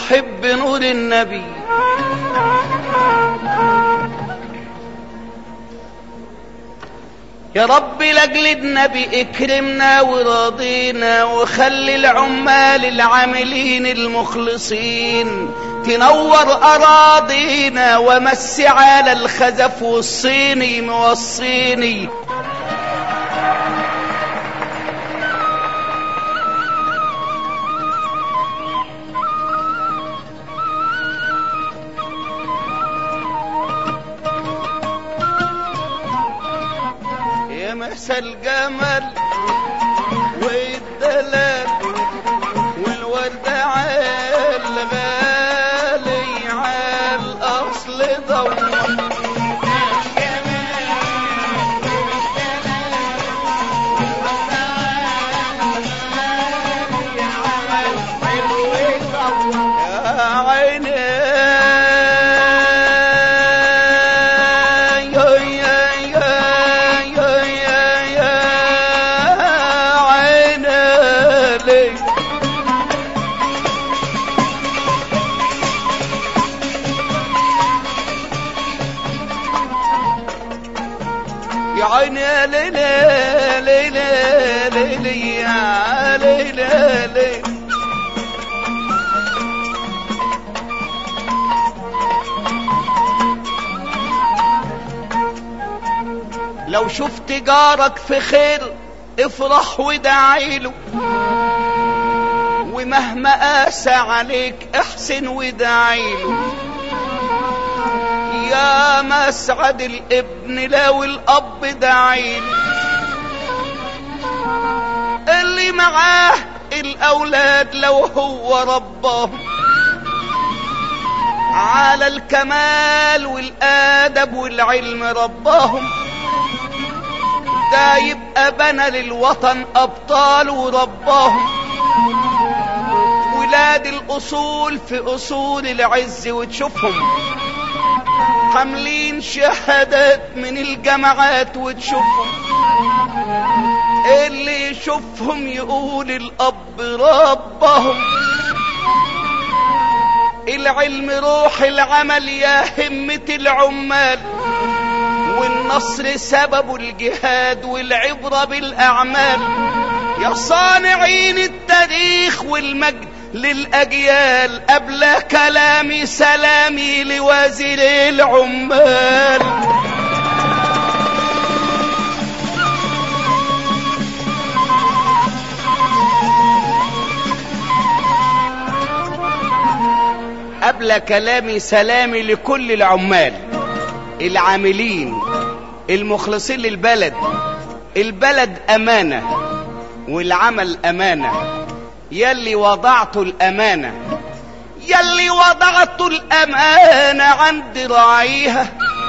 محب نور النبي يا رب لاجل النبي اكرمنا وراضينا وخلي العمال العاملين المخلصين تنور اراضينا ومس على الخزف والصيني موصيني يا مسا الجمل والدلال والورد عال غالي عال اصل ضوء يا عيني يا يا يا يا يا يا عيني ليه يا عيني يا ليلى ليلى ليلى يا ليلى ليلى لو شفت جارك في خير افرح ودعيله ومهما قاسى عليك احسن ودعيله يا مسعد الابن لو الاب دعيله اللي معاه الاولاد لو هو ربهم على الكمال والادب والعلم ربهم ده يبقى بنى للوطن ابطال ورباهم ولاد الاصول في اصول العز وتشوفهم حاملين شهادات من الجامعات وتشوفهم اللي يشوفهم يقول الاب ربهم العلم روح العمل يا همة العمال والنصر سبب الجهاد والعبرة بالأعمال يا صانعين التاريخ والمجد للأجيال قبل كلامي سلامي لوزير العمال قبل كلامي سلامي لكل العمال العاملين المخلصين للبلد البلد أمانة والعمل أمانة يلي وضعت الأمانة يلي وضعت الأمانة عند راعيها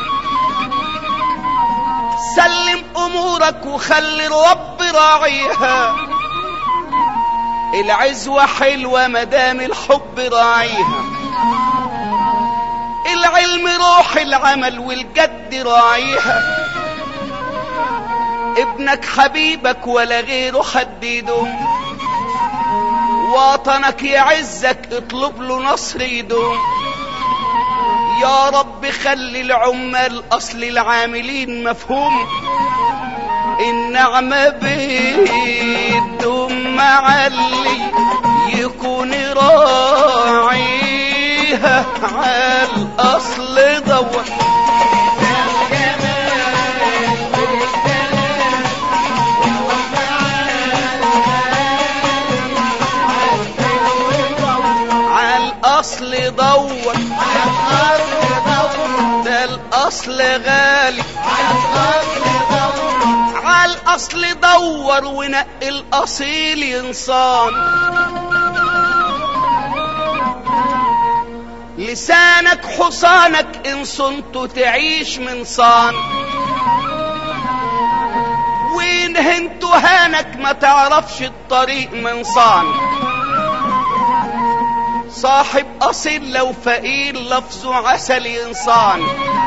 سلم أمورك وخلي الرب راعيها العزوة حلوة مدام الحب راعيها العلم روح العمل والجد راعيها ابنك حبيبك ولا غيره حديده وطنك يعزك اطلب له نصر يدوم يا رب خلي العمال اصل العاملين مفهوم النعمة بيدوم مع اللي يكون راعيها على الاصل دور على الاصل دور ده الاصل غالي على الاصل دور ونقي الاصيل ينصان لسانك حصانك ان صنت تعيش من صان وين هنت هانك ما تعرفش الطريق من صان صاحب اصيل لو فقير لفظه عسل انسان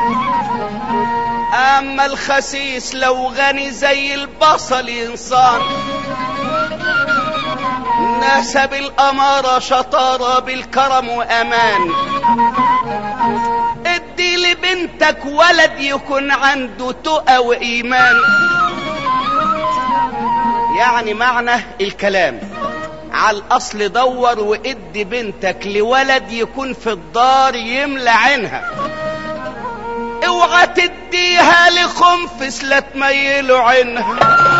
اما الخسيس لو غني زي البصل انسان نسب الأمارة شطارة بالكرم وأمان ادي لبنتك ولد يكون عنده تقى وإيمان يعني معنى الكلام على الأصل دور وادي بنتك لولد يكون في الدار يملى عينها اوعى تديها لخنفس لا تميله عينها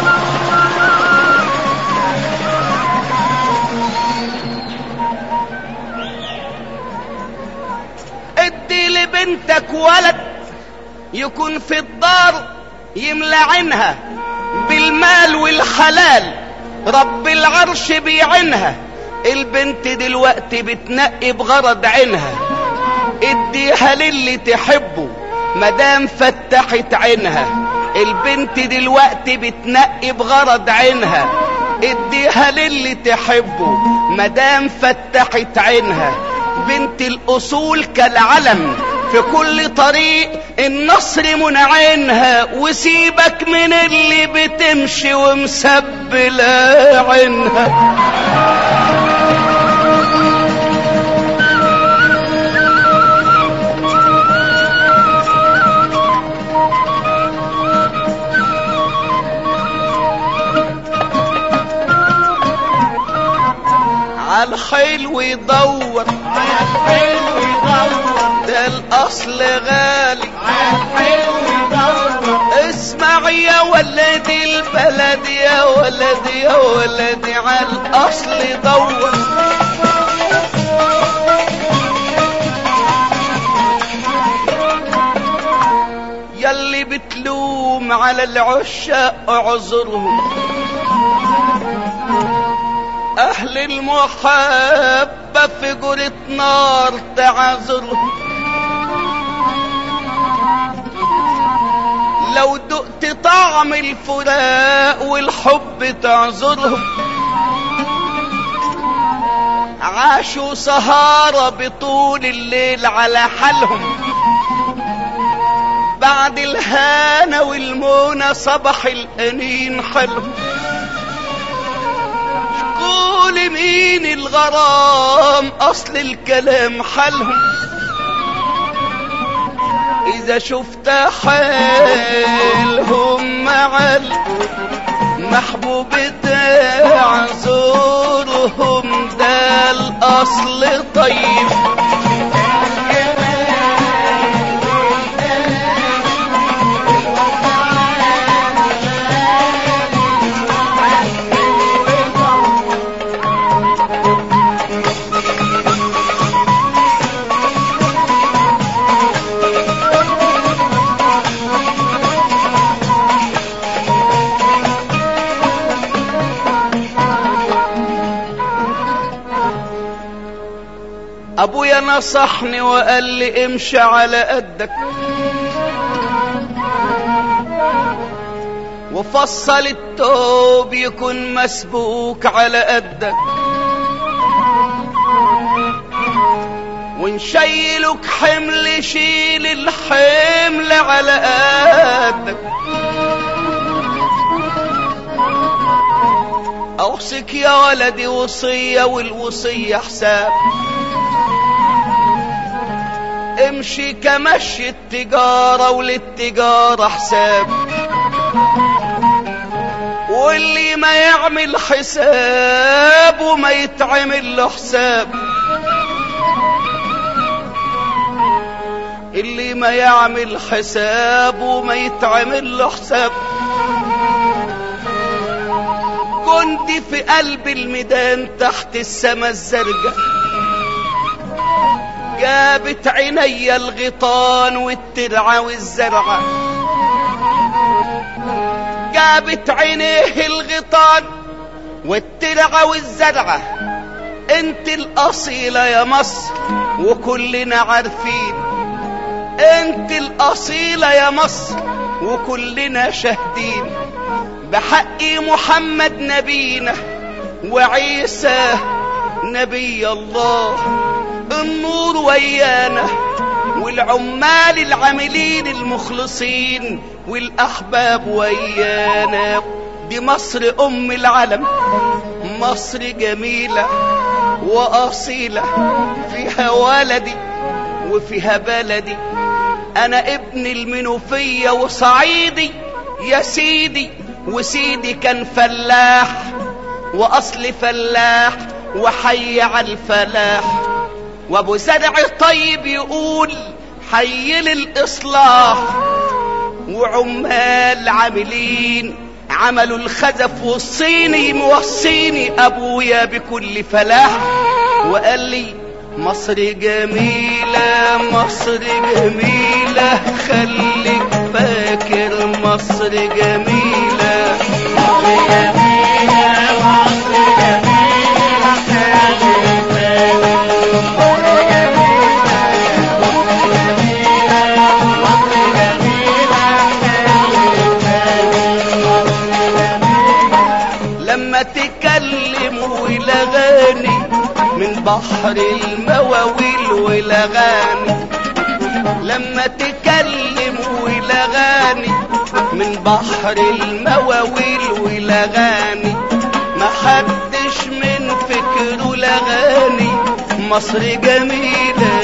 ادي لبنتك ولد يكون في الدار يملى عينها بالمال والحلال رب العرش بيعينها البنت دلوقتي بتنقي بغرض عينها اديها للي تحبه مدام فتحت عينها البنت دلوقتي بتنقي بغرض عينها اديها للي تحبه مدام فتحت عينها بنت الاصول كالعلم في كل طريق النصر منعينها وسيبك من اللي بتمشي ومسبلة عينها عالحلو يدور عالحلو يدور ده الاصل غالي عالحلو يدور اسمع يا ولد البلد يا ولد يا ولد عالاصل دور يلي بتلوم على العشاق اعذرهم اهل المحبة في جرة نار تعذرهم لو دقت طعم الفراق والحب تعذرهم عاشوا سهارة بطول الليل على حالهم بعد الهانة والمونة صبح الأنين حلهم قول مين الغرام أصل الكلام حالهم إذا شفت حالهم مع المحبوب تعذرهم ده الأصل طيب ابويا نصحني وقال لي امشي على قدك وفصل التوب يكون مسبوك على قدك ونشيلك حمل شيل الحمل على قدك اوصيك يا ولدي وصية والوصية حساب امشي كمشي التجارة وللتجارة حساب واللي ما يعمل حساب وما يتعمل له حساب اللي ما يعمل حساب وما يتعمل له حساب كنت في قلب الميدان تحت السما الزرقاء جابت عيني الغيطان والترعة والزرعة جابت عينيه الغيطان والترعة والزرعة انت الأصيلة يا مصر وكلنا عارفين انت الأصيلة يا مصر وكلنا شاهدين بحق محمد نبينا وعيسى نبي الله النور ويانا والعمال العاملين المخلصين والأحباب ويانا دي مصر أم العالم مصر جميلة وأصيلة فيها ولدي وفيها بلدي أنا ابن المنوفية وصعيدي يا سيدي وسيدي كان فلاح وأصل فلاح وحي على الفلاح وأبو زرع طيب يقول حي للإصلاح وعمال عاملين عملوا الخزف والصيني موصيني ابويا بكل فلاح وقال لي مصر جميلة مصر جميلة خليك فاكر مصر جميلة لما تكلم ولغاني من بحر المواويل ولغاني لما تكلم ولغاني من بحر المواويل ولغاني ما حدش من فكره لغاني مصر جميلة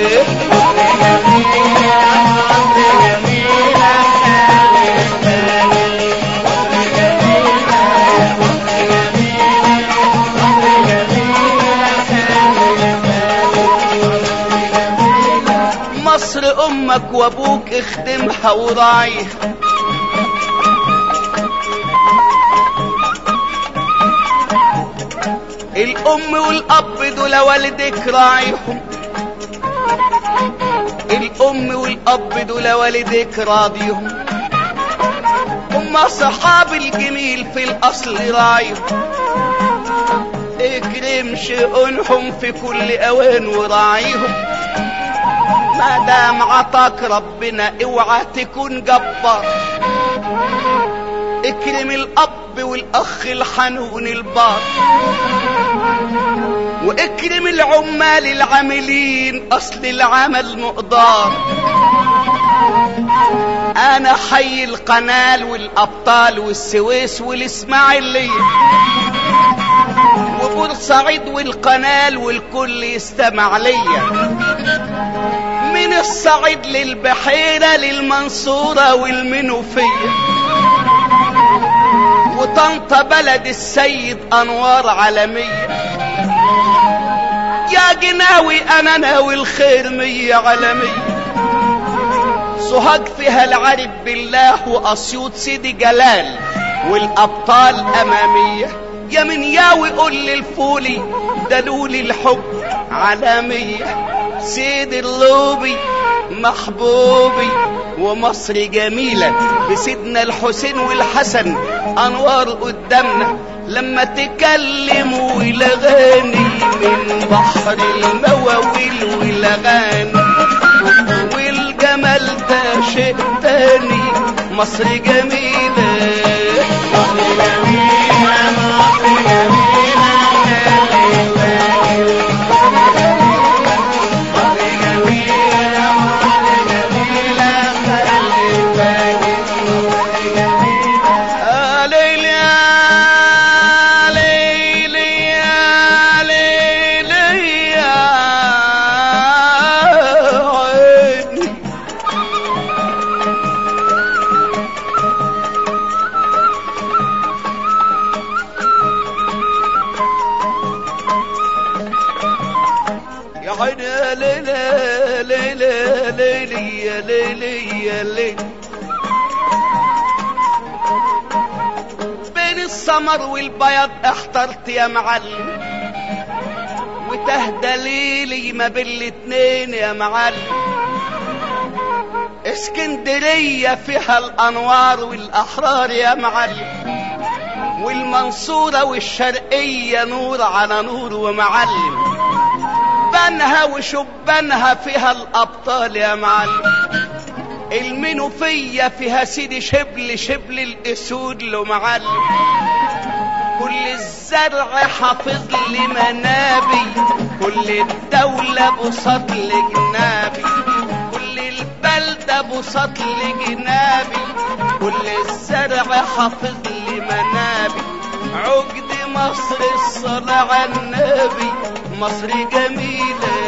مصر امك وابوك اخدمها وراعيها الام والاب دول والدك راعيهم الام والاب دول والدك راضيهم هم صحاب الجميل في الاصل راعيهم اكرم شؤونهم في كل اوان وراعيهم ما دام عطاك ربنا اوعى تكون جبار اكرم الاب والاخ الحنون البار واكرم العمال العاملين اصل العمل مقدار انا حي القنال والابطال والسويس والاسماعيليه وبورسعيد والقنال والكل يستمع ليا من الصعيد للبحيرة للمنصورة والمنوفية وطنطا بلد السيد أنوار عالمية يا جناوي أنا ناوي الخير مية عالمية سوهاج فيها العارف بالله وأسيوط سيدي جلال والأبطال أمامية يا من ياوي قول للفولي دلولي الحب عالمية سيد اللوبي محبوبي ومصر جميلة بسيدنا الحسين والحسن أنوار قدامنا لما تكلموا ولغاني من بحر المواويل ولغاني والجمال ده شيء تاني مصر جميلة مصر جميلة مصر جميلة يا ليل يا ليل يا ليل يا عيني يا عيني يا ليل يا ليل يا ليل يا ليل يا ليل بين السمر والبياض احترت يا معلم وتهدى ليلي ما بين الاتنين يا معلم اسكندرية فيها الانوار والاحرار يا معلم والمنصورة والشرقية نور على نور ومعلم بنها وشبانها فيها الابطال يا معلم المنوفية فيها سيدي شبل شبل الاسود له معلم كل الزرع حافظ لي منابي كل الدولة بساط لجنابي كل البلدة بساط لجنابي كل الزرع حافظ لي منابي عقد مصر الصلاة على النبي مصر جميلة